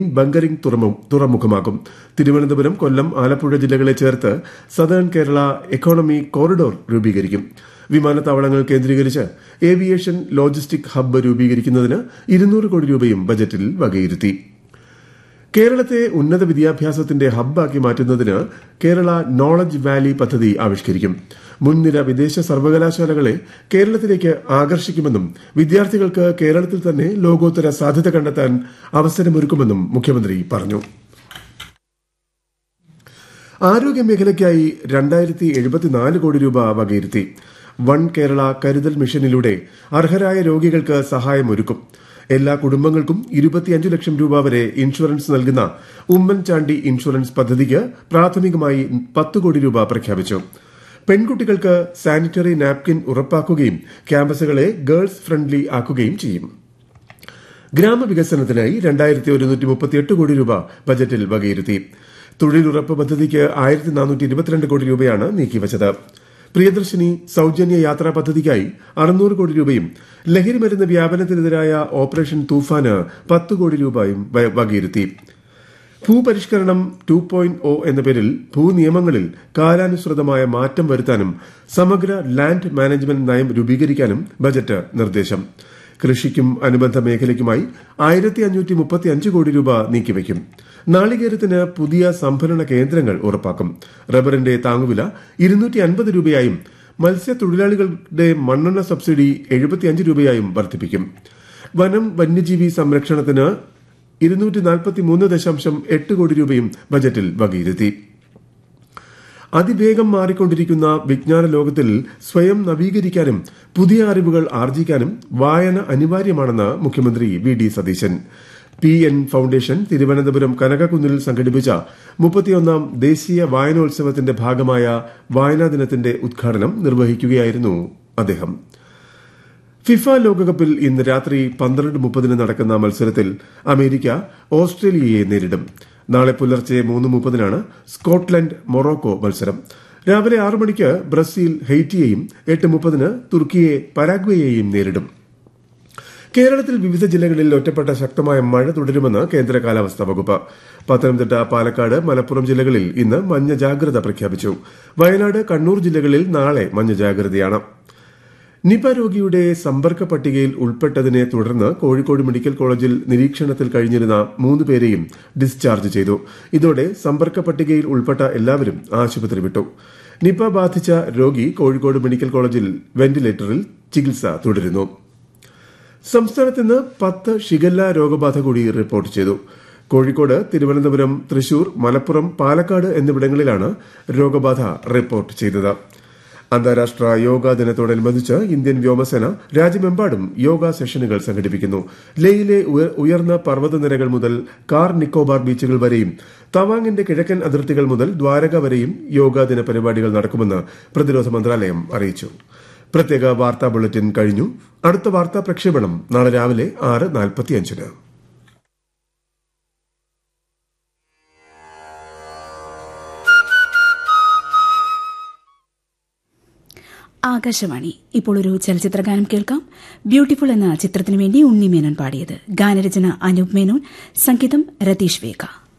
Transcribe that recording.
bunkering തുറമുഖമാകും തിരുവനന്തപുരം കൊല്ലം ആലപ്പുഴ ജില്ലകളെ ചേർത്ത് സതേൺ കേരള എക്കോണമി കോറിഡോർ രൂപീകരിക്കും വിമാനത്താവളങ്ങൾ കേന്ദ്രീകരിച്ച് ഏവിയേഷൻ ലോജിസ്റ്റിക് ഹബ്ബ് രൂപീകരിക്കുന്നതിന് ഇരുന്നൂറ് കോടി രൂപയും ബജറ്റിൽ വകയിരുത്തി കേരളത്തെ ഉന്നത വിദ്യാഭ്യാസത്തിന്റെ ഹബ്ബാക്കി മാറ്റുന്നതിന് കേരള നോളജ് വാലി പദ്ധതി ആവിഷ്കരിക്കും മുൻനിര വിദേശ സർവകലാശാലകളെ കേരളത്തിലേക്ക് ആകർഷിക്കുമെന്നും വിദ്യാർത്ഥികൾക്ക് കേരളത്തിൽ തന്നെ ലോകോത്തര സാധ്യത കണ്ടെത്താൻ അവസരമൊരുക്കുമെന്നും മുഖ്യമന്ത്രി പറഞ്ഞു ആരോഗ്യമേഖലയ്ക്കായി രണ്ടായിരത്തി എഴുപത്തിനാല് കോടി രൂപ വകയിരുത്തി വൺ കേരള കരുതൽ മിഷനിലൂടെ അർഹരായ രോഗികൾക്ക് സഹായമൊരുക്കും എല്ലാ കുടുംബങ്ങൾക്കും ഇരുപത്തിയഞ്ച് ലക്ഷം രൂപ വരെ ഇൻഷുറൻസ് നൽകുന്ന ഉമ്മൻചാണ്ടി ഇൻഷുറൻസ് പദ്ധതിക്ക് പ്രാഥമികമായി പത്ത് കോടി രൂപ പ്രഖ്യാപിച്ചു പെൺകുട്ടികൾക്ക് സാനിറ്ററി നാപ്കിൻ ഉറപ്പാക്കുകയും ക്യാമ്പസുകളെ ഗേൾസ് ഫ്രണ്ട്ലി ആക്കുകയും ചെയ്യും ഗ്രാമവികസനത്തിനായി രണ്ടായിരത്തി ഒരുന്നൂറ്റി മുപ്പത്തിയെട്ട് കോടി രൂപ ബജറ്റിൽ വകയിരുത്തി തൊഴിലുറപ്പ് പദ്ധതിക്ക് ആയിരത്തി നാനൂറ്റി ഇരുപത്തിരണ്ട് കോടി രൂപയാണ് നീക്കിവച്ചത് പ്രിയദർശിനി സൌജന്യ യാത്രാ പദ്ധതിക്കായി അറുന്നൂറ് കോടി രൂപയും ലഹരി മരുന്ന് വ്യാപനത്തിനെതിരായ ഓപ്പറേഷൻ തൂഫാന് പത്ത് കോടി രൂപയും വകയിരുത്തി ഭൂപരിഷ്കരണം ടു പോയിന്റ് ഒ എന്ന പേരിൽ ഭൂനിയമങ്ങളിൽ കാലാനുസൃതമായ മാറ്റം വരുത്താനും സമഗ്ര ലാൻഡ് മാനേജ്മെന്റ് നയം രൂപീകരിക്കാനും ബജറ്റ് നിർദ്ദേശം കൃഷിക്കും അനുബന്ധ മേഖലയ്ക്കുമായി ആയിരത്തി അഞ്ഞൂറ്റി മുപ്പത്തി അഞ്ച് കോടി രൂപ നീക്കിവയ്ക്കും നാളികേരത്തിന് പുതിയ സംഭരണ കേന്ദ്രങ്ങൾ ഉറപ്പാക്കും റബ്ബറിന്റെ താങ്ങുവില ഇരുന്നൂറ്റി അൻപത് രൂപയായും മത്സ്യത്തൊഴിലാളികളുടെ മണ്ണെണ്ണ സബ്സിഡി എഴുപത്തിയഞ്ച് രൂപയായും വർദ്ധിപ്പിക്കും വനം വന്യജീവി സംരക്ഷണത്തിന് ഇരുന്നൂറ്റി നാൽപ്പത്തി മൂന്ന് ദശാംശം എട്ട് കോടി രൂപയും ബജറ്റിൽ വകയിരുത്തി അതിവേഗം മാറിക്കൊണ്ടിരിക്കുന്ന വിജ്ഞാന ലോകത്തിൽ സ്വയം നവീകരിക്കാനും പുതിയ അറിവുകൾ ആർജിക്കാനും വായന അനിവാര്യമാണെന്ന് മുഖ്യമന്ത്രി V D Satheesan P N foundation Thiruvananthapuram കനകക്കുന്നിൽ സംഘടിപ്പിച്ച മുപ്പത്തിയൊന്നാം ദേശീയ വായനോത്സവത്തിന്റെ ഭാഗമായ വായനാ ദിനത്തിന്റെ ഉദ്ഘാടനം നിർവഹിക്കുകയായിരുന്നു അദ്ദേഹം ഫിഫ ലോകകപ്പിൽ ഇന്ന് രാത്രി പന്ത്രണ്ട് മുപ്പതിന് നടക്കുന്ന മത്സരത്തിൽ അമേരിക്ക ഓസ്ട്രേലിയയെ നേരിടും നാളെ പുലർച്ചെ മൂന്ന് മുപ്പതിനാണ് സ്കോട്ട്ലൻഡ് മൊറോക്കോ മത്സരം രാവിലെ ആറ് മണിക്ക് ബ്രസീൽ ഹെയ്റ്റിയെയും എട്ട് മുപ്പതിന് തുർക്കിയെ പരാഗ്വേയെയും നേരിടും കേരളത്തിൽ വിവിധ ജില്ലകളിൽ ഒറ്റപ്പെട്ട ശക്തമായ മഴ തുടരുമെന്ന് കേന്ദ്ര കാലാവസ്ഥാ വകുപ്പ് പത്തനംതിട്ട പാലക്കാട് മലപ്പുറം ജില്ലകളിൽ ഇന്ന് മഞ്ഞ ജാഗ്രത പ്രഖ്യാപിച്ചു വയനാട് കണ്ണൂർ ജില്ലകളിൽ നാളെ മഞ്ഞ ജാഗ്രതയാണ് നിപ രോഗിയുടെ സമ്പർക്ക പട്ടികയിൽ ഉൾപ്പെട്ടതിനെ തുടർന്ന് കോഴിക്കോട് മെഡിക്കൽ കോളേജിൽ നിരീക്ഷണത്തിൽ കഴിഞ്ഞിരുന്ന മൂന്ന് പേരെയും ഡിസ്ചാർജ് ചെയ്തു ഇതോടെ സമ്പർക്ക പട്ടികയിൽ ഉൾപ്പെട്ട എല്ലാവരും ആശുപത്രി വിട്ടു നിപ ബാധിച്ച രോഗി കോഴിക്കോട് മെഡിക്കൽ കോളേജിൽ വെന്റിലേറ്ററിൽ ചികിത്സ തുടരുന്നു സംസ്ഥാനത്ത് ഇന്ന് പത്ത് ഷിഗല്ല രോഗബാധ കൂടി റിപ്പോർട്ട് ചെയ്തു കോഴിക്കോട് തിരുവനന്തപുരം തൃശൂർ മലപ്പുറം പാലക്കാട് എന്നിവിടങ്ങളിലാണ് രോഗബാധ റിപ്പോർട്ട് ചെയ്തത് അന്താരാഷ്ട്ര യോഗാ ദിനത്തോടനുബന്ധിച്ച് ഇന്ത്യൻ വ്യോമസേന രാജ്യമെമ്പാടും യോഗ സെഷനുകൾ സംഘടിപ്പിക്കുന്നു ലേയിലെ ഉയർന്ന പർവ്വതനിരകൾ മുതൽ കാർ നിക്കോബാർ ബീച്ചുകൾ വരെയും തവാങ്ങിന്റെ കിഴക്കൻ അതിർത്തികൾ മുതൽ ദ്വാരക വരെയും യോഗാ ദിന പരിപാടികൾ നടക്കുമെന്ന് പ്രതിരോധ മന്ത്രാലയം അറിയിച്ചു പ്രത്യേക വാർത്താ ബുള്ളറ്റിൻ കഴിഞ്ഞു അടുത്ത വാർത്താ പ്രക്ഷേപണം നാളെ രാവിലെ ആറ് നാൽപ്പത്തിയഞ്ചിന് ആകാശവാണി ഇപ്പോൾ ഒരു ചലച്ചിത്രഗാനം കേൾക്കാം ബ്യൂട്ടിഫുൾ എന്ന ചിത്രത്തിനു വേണ്ടി ഉണ്ണി മേനോൻ പാടിയത് ഗാനരചന അനൂപ് മേനോൻ സംഗീതം രതീഷ് വേഗ